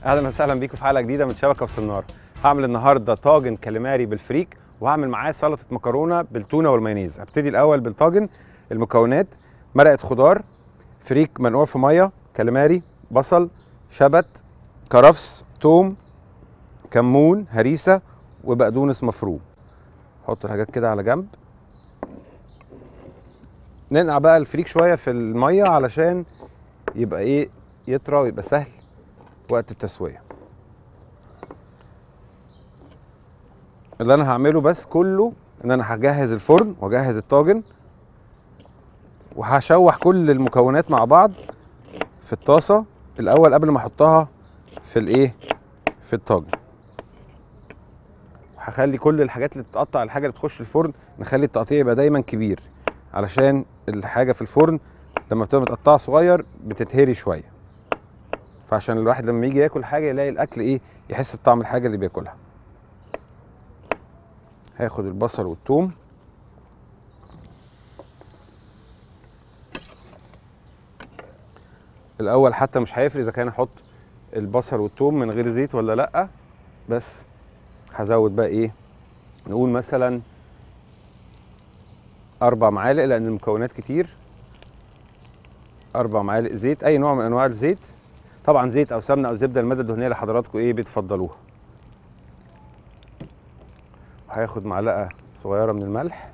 اهلا وسهلا بيكم في حلقه جديده من شبكه في النار هعمل النهارده طاجن كاليماري بالفريك وهعمل معاه سلطه مكرونه بالتونه والمايونيز هبتدي الاول بالطاجن المكونات مرقه خضار فريك منقوع في ميه كاليماري بصل شبت كرفس توم كمون هريسه وبقدونس مفروم حط الحاجات كده على جنب ننقع بقى الفريك شويه في الميه علشان يبقى ايه يطرى ويبقى سهل وقت التسويه اللي انا هعمله بس كله ان انا هجهز الفرن واجهز الطاجن وهشوح كل المكونات مع بعض في الطاسه الاول قبل ما احطها في الايه في الطاجن هخلي كل الحاجات اللي بتتقطع الحاجه اللي بتخش الفرن نخلي التقطيع يبقى دايما كبير علشان الحاجه في الفرن لما بتبقى متقطعه صغير بتتهري شويه فعشان الواحد لما يجي ياكل حاجه يلاقي الاكل ايه يحس بطعم الحاجه اللي بياكلها هاخد البصل والثوم الاول حتى مش هيفرق اذا كان احط البصل والثوم من غير زيت ولا لا بس هزود بقى ايه نقول مثلا اربع معالق لان المكونات كتير اربع معالق زيت اي نوع من انواع الزيت طبعا زيت او سمنه او زبده الماده الدهنيه اللي حضراتكم ايه بتفضلوها هياخد معلقه صغيره من الملح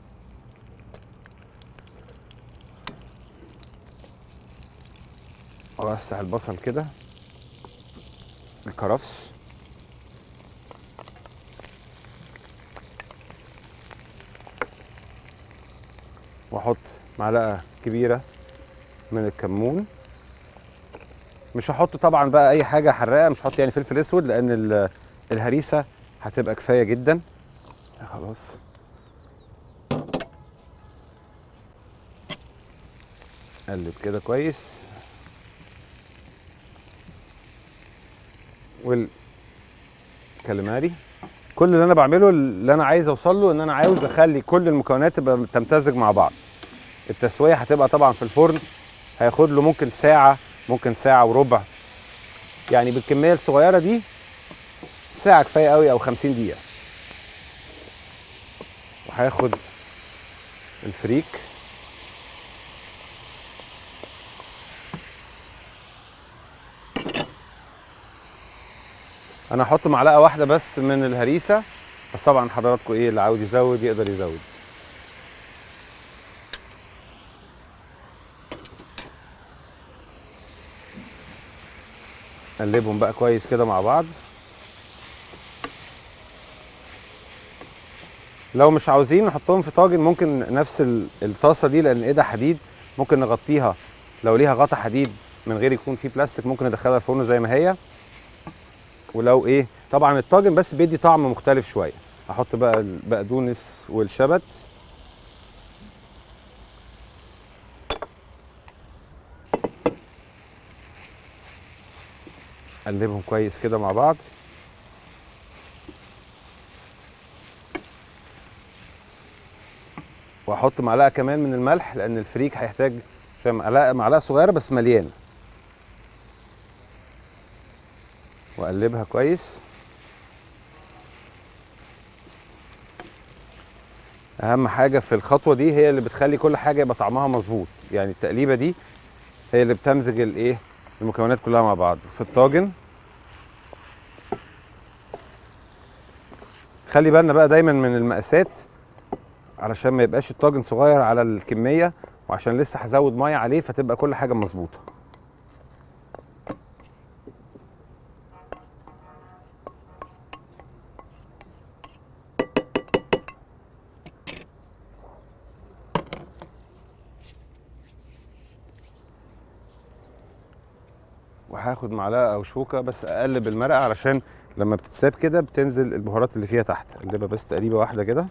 اوسع البصل كده الكرفس واحط معلقه كبيره من الكمون مش هحط طبعا بقى اي حاجه حراقه مش هحط يعني فلفل اسود لان الهريسه هتبقى كفايه جدا خلاص قلب كده كويس والكاليماري كل اللي انا بعمله اللي انا عايز اوصل له ان انا عاوز اخلي كل المكونات تبقى تمتزج مع بعض التسويه هتبقى طبعا في الفرن هياخد له ممكن ساعه ممكن ساعه وربع يعني بالكميه الصغيره دي ساعه كفايه قوي او 50 دقيقه وهاخد الفريك انا هحط معلقه واحده بس من الهريسه بس طبعا حضراتكم ايه اللي عاوز يزود يقدر يزود نقلبهم بقى كويس كده مع بعض لو مش عاوزين نحطهم في طاجن ممكن نفس الطاسه دي لان ايدها حديد ممكن نغطيها لو ليها غطا حديد من غير يكون فيه بلاستيك ممكن ندخلها الفرن زي ما هي ولو ايه طبعا الطاجن بس بيدي طعم مختلف شويه احط بقى البقدونس والشبت اقلبهم كويس كده مع بعض واحط معلقه كمان من الملح لان الفريك هيحتاج شويه معلقه معلقه صغيره بس مليانه واقلبها كويس اهم حاجه في الخطوه دي هي اللي بتخلي كل حاجه يبقى طعمها مظبوط يعني التقليبه دي هي اللي بتمزج الايه المكونات كلها مع بعض في الطاجن خلي بالنا بقى دايما من المقاسات علشان ما يبقاش الطاجن صغير على الكميه وعشان لسه هزود ميه عليه فتبقى كل حاجه مظبوطه وهاخد معلقه او شوكه بس اقلب المرقه علشان لما بتتساب كده بتنزل البهارات اللي فيها تحت اقلبها بس تقليبه واحده كده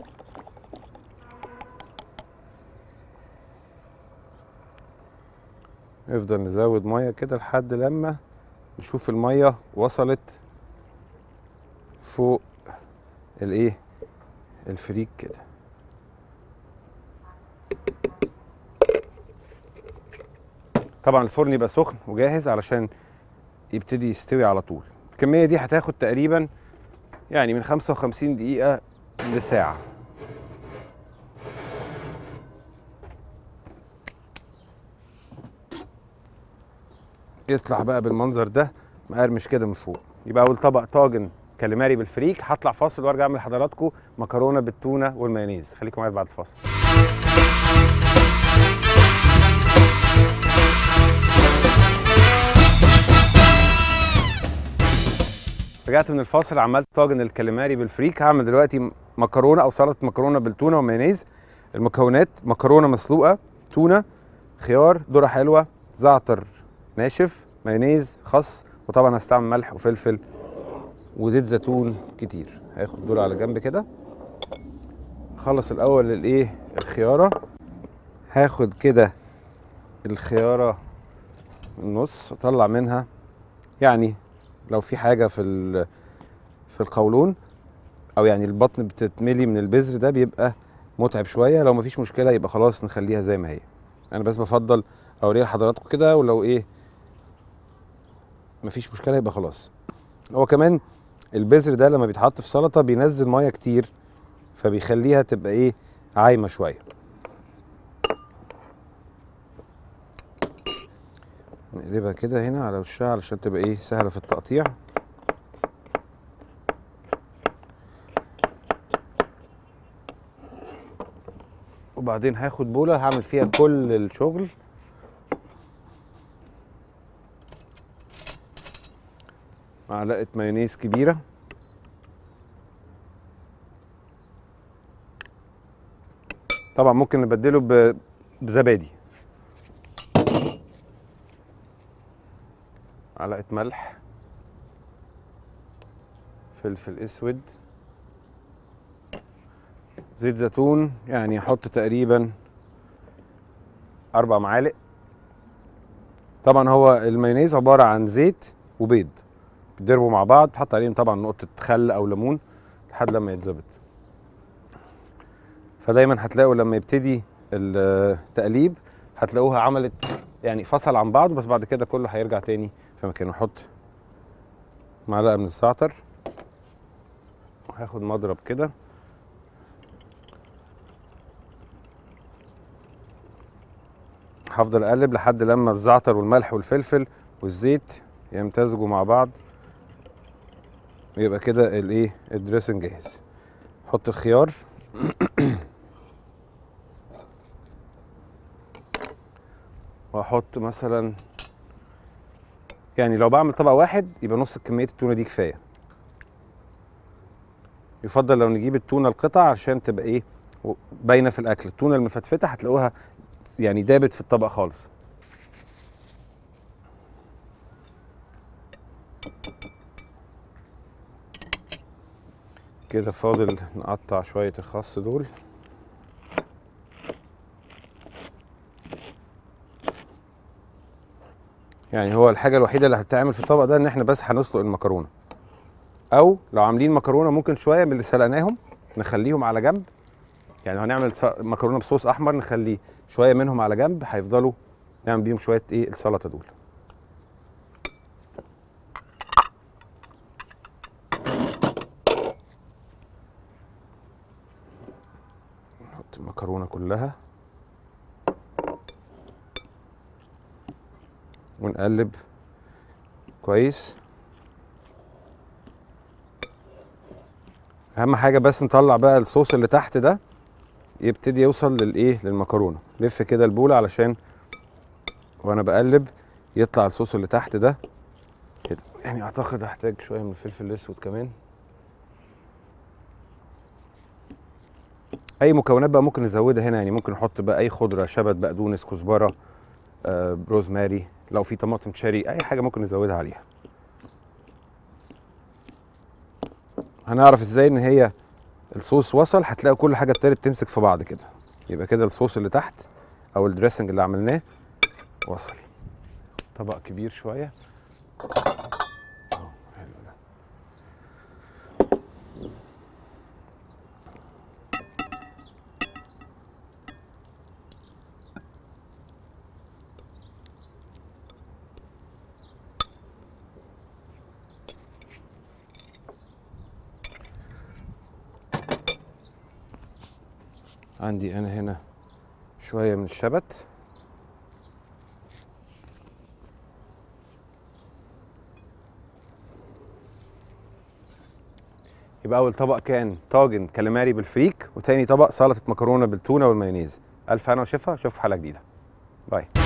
نفضل نزود ميه كده لحد لما نشوف الميه وصلت فوق الايه الفريك كده طبعا الفرن يبقى سخن وجاهز علشان يبتدي يستوي على طول الكميه دي هتاخد تقريبا يعني من 55 دقيقه لساعه يطلع بقى بالمنظر ده مقرمش كده من فوق يبقى اول طبق طاجن كاليماري بالفريك هطلع فاصل وارجع اعمل لحضراتكم مكرونه بالتونه والمايونيز خليكم معايا بعد الفاصل رجعت من الفاصل عملت طاجن الكاليماري بالفريك هعمل دلوقتي مكرونه او سلطه مكرونه بالتونه ومايونيز المكونات مكرونه مسلوقه تونه خيار ذره حلوه زعتر ناشف مايونيز خس وطبعا هستعمل ملح وفلفل وزيت زيتون كتير هاخد دول على جنب كده اخلص الاول الايه الخياره هاخد كده الخياره من النص واطلع منها يعني لو في حاجه في ال- في القولون او يعني البطن بتتملي من البذر ده بيبقى متعب شويه لو مفيش مشكله يبقى خلاص نخليها زي ما هي انا بس بفضل اوريها لحضراتكم كده ولو ايه مفيش مشكله يبقى خلاص هو كمان البذر ده لما بيتحط في سلطه بينزل ميه كتير فبيخليها تبقى ايه عايمه شويه نقلبها كده هنا على وشها علشان تبقى ايه سهله في التقطيع وبعدين هاخد بوله هعمل فيها كل الشغل معلقه مايونيز كبيره طبعا ممكن نبدله ب- بزبادي معلقه ملح فلفل اسود زيت زيتون يعني احط تقريبا اربع معالق طبعا هو المايونيز عباره عن زيت وبيض بتضربوا مع بعض تحط عليهم طبعا نقطه خل او ليمون لحد لما يتظبط فدايما هتلاقوا لما يبتدي التقليب هتلاقوها عملت يعني فصل عن بعض بس بعد كده كله هيرجع تاني في مكانه نحط معلقه من الزعتر وهاخد مضرب كده هفضل اقلب لحد لما الزعتر والملح والفلفل والزيت يمتزجوا مع بعض ويبقى كده الايه الدريسنج جاهز حط الخيار واحط مثلا يعني لو بعمل طبق واحد يبقى نص كميه التونه دي كفايه يفضل لو نجيب التونه القطع عشان تبقى ايه و- باينه في الاكل التونه المفتفته هتلاقوها يعني دابت في الطبق خالص كده فاضل نقطع شويه الخس دول يعني هو الحاجه الوحيده اللي هتتعمل في الطبق ده ان احنا بس هنسلق المكرونه او لو عاملين مكرونه ممكن شويه من اللي سلقناهم نخليهم على جنب يعني لو هنعمل ص- مكرونه بصوص احمر نخلي شويه منهم على جنب هيفضلوا نعمل بيهم شويه ايه السلطه دول نحط المكرونه كلها ونقلب كويس اهم حاجه بس نطلع بقى الصوص اللي تحت ده يبتدي يوصل للايه للمكرونه لف كده البوله علشان وانا بقلب يطلع الصوص اللي تحت ده كده يعني اعتقد هحتاج شويه من الفلفل الاسود كمان اي مكونات بقى ممكن نزودها هنا يعني ممكن نحط بقى اي خضره شبت بقدونس كزبره آه روزماري لو في طماطم تشيري اي حاجه ممكن نزودها عليها هنعرف ازاي ان هي الصوص وصل هتلاقوا كل حاجه ابتدت تمسك في بعض كده يبقى كده الصوص اللي تحت او الدريسنج اللي عملناه وصل طبق كبير شويه أهو، حلو ده. عندي انا هنا شويه من الشبت يبقى اول طبق كان طاجن كاليماري بالفريك وتاني طبق سلطه مكرونه بالتونه والمايونيز الف هنا وشفا اشوفكم في حلقه جديده باي